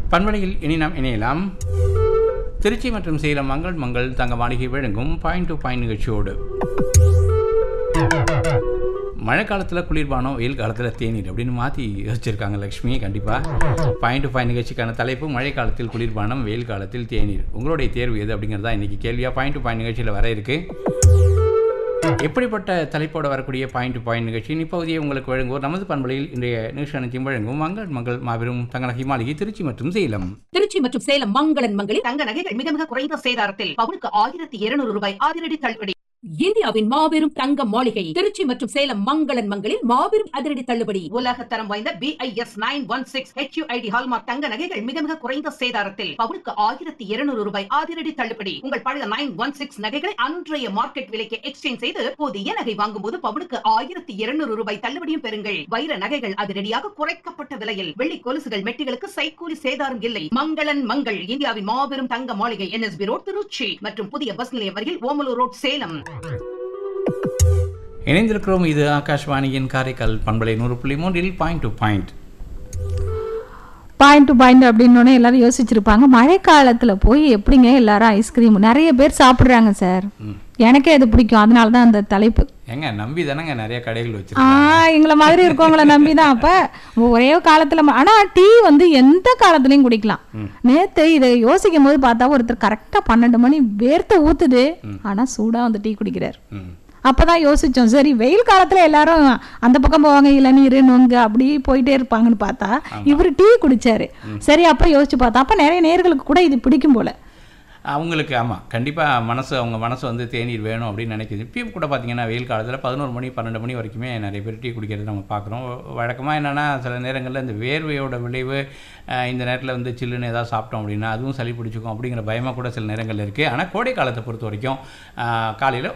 பண்பலையில் இனி நாம் இணையலாம் திருச்சி மற்றும் சேலம் மங்கள் மங்கள் தங்க மாளிகை வழங்கும் பாயிண்ட் டு பாயிண்ட் நிகழ்ச்சியோடு மழை காலத்தில் குளிர்பானம் வெயில் காலத்தில் தேநீர் அப்படின்னு மாற்றி யோசிச்சிருக்காங்க லக்ஷ்மி கண்டிப்பாக பாயிண்ட் டு பாயிண்ட் நிகழ்ச்சிக்கான தலைப்பு மழை காலத்தில் குளிர்பானம் வெயில் காலத்தில் தேநீர் உங்களுடைய தேர்வு எது அப்படிங்கிறதா இன்றைக்கி கேள்வியாக பாயிண்ட் டு பாயிண்ட் நிகழ்ச்சியில் வர இருக்கு எப்படிப்பட்ட தலைப்போடு வரக்கூடிய பாயிண்ட் டு பாயிண்ட் நிகழ்ச்சியின் இப்பகுதியை உங்களுக்கு வழங்குவோர் நமது பண்பலையில் இன்றைய நிகழ்ச்சி அனைத்தையும் வழங்கும் மங்கள் மங்கள் மாபெரும் தங்கநகை மாளிகை திருச்சி மற்றும் சேலம் திருச்சி மற்றும் சேலம் மங்களன் மங்களில் தங்க நகைகள் மிக மிக குறைந்த சேதாரத்தில் பவுனுக்கு ஆயிரத்தி இருநூறு ரூபாய் அதிரடி தள்ளுபடி இந்தியாவின் மாபெரும் தங்க மாளிகை திருச்சி மற்றும் சேலம் மங்களன் மங்களில் மாபெரும் அதிரடி தள்ளுபடி உலக தரம் வாய்ந்த BIS nine one six HUID hallmark தங்க நகைகள் மிக மிக குறைந்த சேதாரத்தில் பவுனுக்கு ஆயிரத்தி இருநூறு ரூபாய் அதிரடி தள்ளுபடி உங்கள் பழைய நைன் ஒன் சிக்ஸ் நகைகளை அன்றைய மார்க்கெட் விலைக்கு எக்ஸ்சேஞ்ச் செய்து புதிய நகை வாங்கும் போது பவுனுக்கு ஆயிரத்தி இருநூறு ரூபாய் தள்ளுபடியும் பெறுங்கள் வைர நகைகள் அதிரடியாக குறைக்கப்பட்ட விலையில் வெள்ளி கொலுசுகள் மெட்டிகளுக்கு சைக்கூலி சேதாரம் இல்லை மங்களன் மங்கள் இந்தியாவின் மாபெரும் தங்க மாளிகை என்எஸ்பி ரோட் திருச்சி மற்றும் புதிய பஸ் நிலையம் அருகில் ஓமலூர் ரோட் சேலம் இணைந்திருக்கிறோம் இது ஆகாஷ்வாணியின் காரைக்கால் பண்பலை நூறு புள்ளி மூன்றில் point to point point to point அப்படின்னு எல்லாரும் யோசிச்சிருப்பாங்க மழைக்காலத்தில் போய் எப்படிங்க எல்லாரும் ஐஸ்கிரீம் நிறைய பேர் சாப்பிட்றாங்க சார் எனக்கே அது பிடிக்கும் அதனால தான் அந்த தலைப்பு ஏங்க நம்பி தானேங்க நிறைய கடைகள் ஆ வச்சிருக்காங்க எங்களை மாதிரி இருக்கவங்கள நம்பி தான் அப்போ ஒரே காலத்தில் ஆனால் டீ வந்து எந்த காலத்துலையும் குடிக்கலாம் நேற்று இதை யோசிக்கும் போது பார்த்தா ஒருத்தர் கரெக்டாக பன்னெண்டு மணி வேர்த்து ஊத்துது ஆனால் சூடாக வந்து டீ குடிக்கிறார் ம் அப்பதான் யோசிச்சோம் சரி வெயில் காலத்துல எல்லாரும் அந்த பக்கம் போவாங்க இளநீர் நொங்கு அப்படி போயிட்டே இருப்பாங்கன்னு பார்த்தா இவர் டீ குடிச்சாரு சரி அப்ப யோசிச்சு பார்த்தா அப்ப நிறைய நேர்களுக்கு கூட இது பிடிக்கும் போல அவங்களுக்கு ஆமாம் கண்டிப்பாக மனசு அவங்க மனசு வந்து தேநீர் வேணும் அப்படின்னு நினைக்குது இப்பயும் கூட பார்த்தீங்கன்னா வெயில் காலத்தில் பதினோரு மணி பன்னெண்டு மணி வரைக்குமே நிறைய பேர் டீ குடிக்கிறது நம்ம பார்க்குறோம் வழக்கமாக என்னென்னா சில நேரங்களில் இந்த வேர்வையோட விளைவு அஹ், இந்த நேரத்தில் வந்து சில்லுன்னு ஏதாவது சாப்பிட்டோம் அப்படின்னா அதுவும் சளி பிடிச்சிக்கும் அப்படிங்கிற பயமாக கூட சில நேரங்களில் இருக்குது ஆனால் கோடை காலத்தை பொறுத்த வரைக்கும் காலையில்